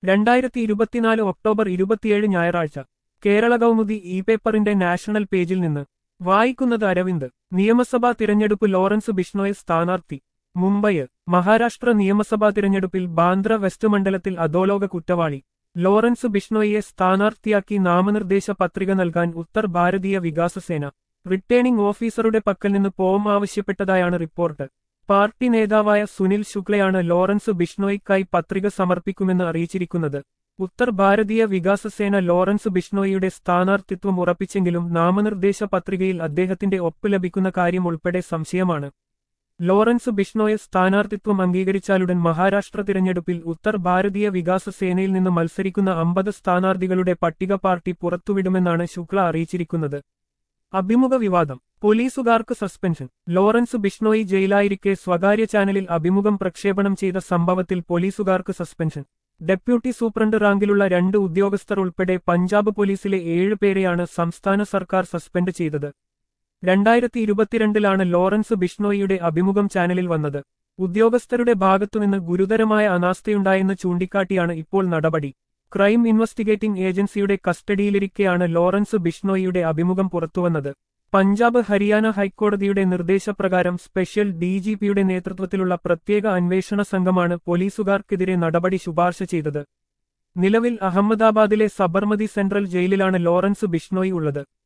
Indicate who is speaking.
Speaker 1: രണ്ടായിരത്തി ഇരുപത്തിനാല് ഒക്ടോബർ ഇരുപത്തിയേഴ് ഞായറാഴ്ച കേരള കൗമുദി ഇ പേപ്പറിന്റെ നാഷണൽ പേജിൽ നിന്ന് വായിക്കുന്നത് അരവിന്ദ് നിയമസഭാ തിരഞ്ഞെടുപ്പ് ലോറൻസ് ബിഷ്ണോയെ സ്ഥാനാർത്ഥി മുംബൈ മഹാരാഷ്ട്ര നിയമസഭാ തിരഞ്ഞെടുപ്പിൽ ബാന്ദ്ര വെസ്റ്റ് മണ്ഡലത്തിൽ അധോലോക കുറ്റവാളി ലോറൻസ് ബിഷ്ണോയിയെ സ്ഥാനാർത്ഥിയാക്കി നാമനിർദ്ദേശ പത്രിക നൽകാൻ ഉത്തർ ഭാരതീയ വികാസസേന റിട്ടേണിംഗ് ഓഫീസറുടെ പക്കൽ നിന്ന് പോം ആവശ്യപ്പെട്ടതായാണ് റിപ്പോർട്ട് പാർട്ടി നേതാവായ സുനിൽ ശുക്ലയാണ് ലോറൻസ് ബിഷ്ണോയ്ക്കായി പത്രിക സമർപ്പിക്കുമെന്ന് അറിയിച്ചിരിക്കുന്നത് ഉത്തർ ഭാരതീയ വികാസസേന ലോറൻസ് ബിഷ്ണോയിയുടെ സ്ഥാനാർത്ഥിത്വം ഉറപ്പിച്ചെങ്കിലും നാമനിർദ്ദേശ പത്രികയിൽ അദ്ദേഹത്തിന്റെ ഒപ്പ് ലഭിക്കുന്ന കാര്യം ഉൾപ്പെടെ സംശയമാണ് ലോറൻസ് ബിഷ്ണോയെ സ്ഥാനാർത്ഥിത്വം അംഗീകരിച്ചാലുടൻ മഹാരാഷ്ട്ര തിരഞ്ഞെടുപ്പിൽ ഉത്തർ ഭാരതീയ വികാസ സേനയിൽ നിന്ന് മത്സരിക്കുന്ന അമ്പത് സ്ഥാനാർത്ഥികളുടെ പട്ടിക പാർട്ടി പുറത്തുവിടുമെന്നാണ് ശുക്ല അറിയിച്ചിരിക്കുന്നത് അഭിമുഖ വിവാദം പോലീസുകാർക്ക് സസ്പെൻഷൻ ലോറൻസ് ബിഷ്ണോയി ജയിലായിരിക്കെ സ്വകാര്യ ചാനലിൽ അഭിമുഖം പ്രക്ഷേപണം ചെയ്ത സംഭവത്തിൽ പോലീസുകാർക്ക് സസ്പെൻഷൻ ഡെപ്യൂട്ടി സൂപ്രണ്ട് റാങ്കിലുള്ള രണ്ട് ഉദ്യോഗസ്ഥർ ഉൾപ്പെടെ പഞ്ചാബ് പോലീസിലെ ഏഴ് പേരെയാണ് സംസ്ഥാന സർക്കാർ സസ്പെൻഡ് ചെയ്തത് രണ്ടായിരത്തി ഇരുപത്തിരണ്ടിലാണ് ലോറൻസ് ബിഷ്ണോയിയുടെ അഭിമുഖം ചാനലിൽ വന്നത് ഉദ്യോഗസ്ഥരുടെ ഭാഗത്തുനിന്ന് ഗുരുതരമായ അനാസ്ഥയുണ്ടായെന്ന് ചൂണ്ടിക്കാട്ടിയാണ് ഇപ്പോൾ നടപടി ക്രൈം ഇൻവെസ്റ്റിഗേറ്റിംഗ് ഏജൻസിയുടെ കസ്റ്റഡിയിലിരിക്കെയാണ് ലോറൻസ് ബിഷ്ണോയിയുടെ അഭിമുഖം പുറത്തുവന്നത് പഞ്ചാബ് ഹരിയാന ഹൈക്കോടതിയുടെ നിർദ്ദേശപ്രകാരം സ്പെഷ്യൽ ഡിജിപിയുടെ നേതൃത്വത്തിലുള്ള പ്രത്യേക അന്വേഷണ സംഘമാണ് പോലീസുകാർക്കെതിരെ നടപടി ശുപാർശ ചെയ്തത് നിലവിൽ അഹമ്മദാബാദിലെ സബർമതി സെൻട്രൽ ജയിലിലാണ് ലോറൻസ് ബിഷ്ണോയി ഉള്ളത്